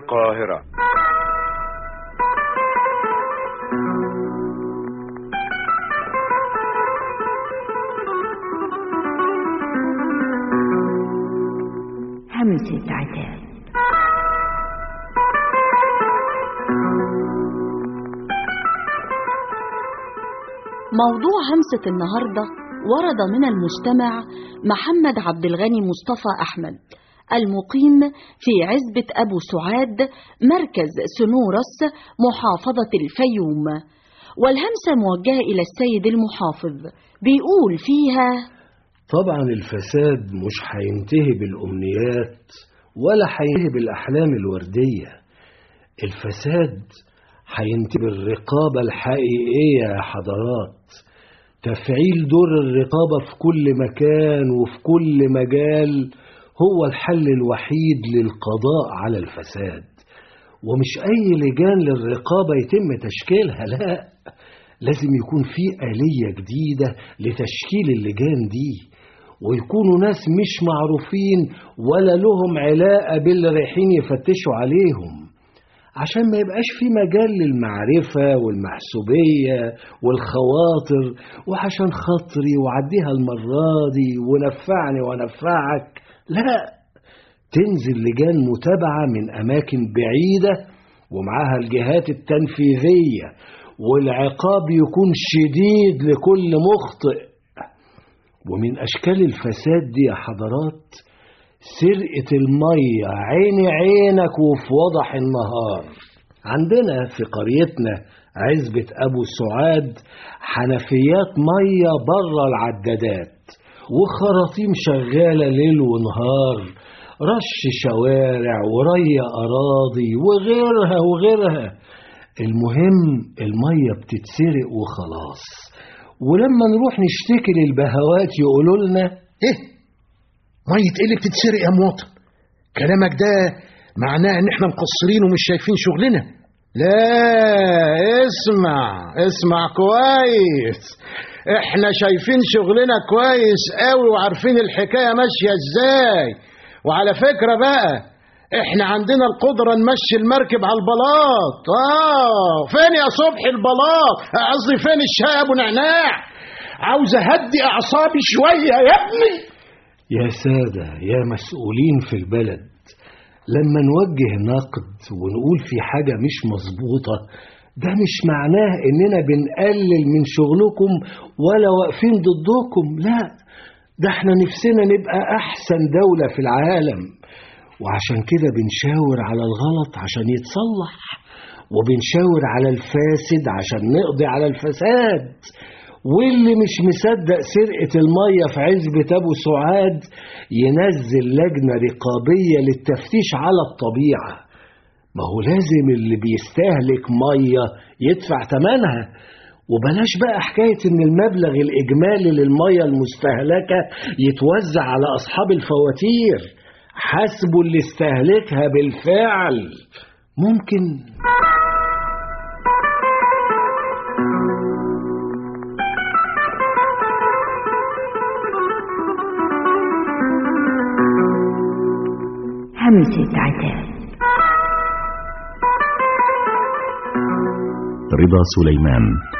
القاهرة همسة عتاب موضوع همسة النهاردة ورد من المستمع محمد عبد الغني مصطفى أحمد المقيم في عزبة أبو سعاد مركز سنورس محافظة الفيوم والهمسة موجهة إلى السيد المحافظ بيقول فيها طبعا الفساد مش هينتهي بالأمنيات ولا هينتهي بالأحلام الوردية الفساد هينتهي بالرقابة الحقيقية يا حضرات تفعيل دور الرقابة في كل مكان وفي كل مجال هو الحل الوحيد للقضاء على الفساد ومش أي لجان للرقابة يتم تشكيلها لا لازم يكون في آلية جديدة لتشكيل اللجان دي ويكونوا ناس مش معروفين ولا لهم علاقة باللي رايحين يفتشوا عليهم عشان ما يبقاش في مجال للمعرفة والمحسوبية والخواطر وعشان خاطري وعديها المرة دي ونفعني ونفعك لا تنزل لجان متابعة من أماكن بعيدة ومعاها الجهات التنفيذية والعقاب يكون شديد لكل مخطئ ومن أشكال الفساد دي يا حضرات سرقة المية عيني عينك وفي وضح النهار عندنا في قريتنا عزبة أبو سعاد حنفيات مية بره العدادات وخراطيم شغالة ليل ونهار رش شوارع وري أراضي وغيرها وغيرها المهم المية بتتسرق وخلاص ولما نروح نشتكي للبهوات يقولوا لنا ايه مية ايه اللي بتتسرق يا مواطن كلامك ده معناه ان احنا مقصرين ومش شايفين شغلنا لا اسمع اسمع كويس احنا شايفين شغلنا كويس قوي وعارفين الحكاية ماشية ازاي وعلى فكرة بقى احنا عندنا القدرة نمشي المركب على البلاط اه فين يا صبحي البلاط قصدي فين الشاي ابو نعناع عاوز اهدي اعصابي شوية يا ابني يا سادة يا مسؤولين في البلد لما نوجه نقد ونقول في حاجة مش مظبوطة ده مش معناه اننا بنقلل من شغلكم ولا واقفين ضدكم لا ده احنا نفسنا نبقى احسن دولة في العالم وعشان كده بنشاور على الغلط عشان يتصلح وبنشاور على الفاسد عشان نقضي على الفساد واللي مش مصدق سرقة المية في عزبة أبو سعاد ينزل لجنة رقابية للتفتيش على الطبيعة ما هو لازم اللي بيستهلك مية يدفع تمنها وبلاش بقى حكاية ان المبلغ الإجمالي للمية المستهلكة يتوزع على أصحاب الفواتير حاسبوا اللي استهلكها بالفعل ممكن همسة عتاب رضا سليمان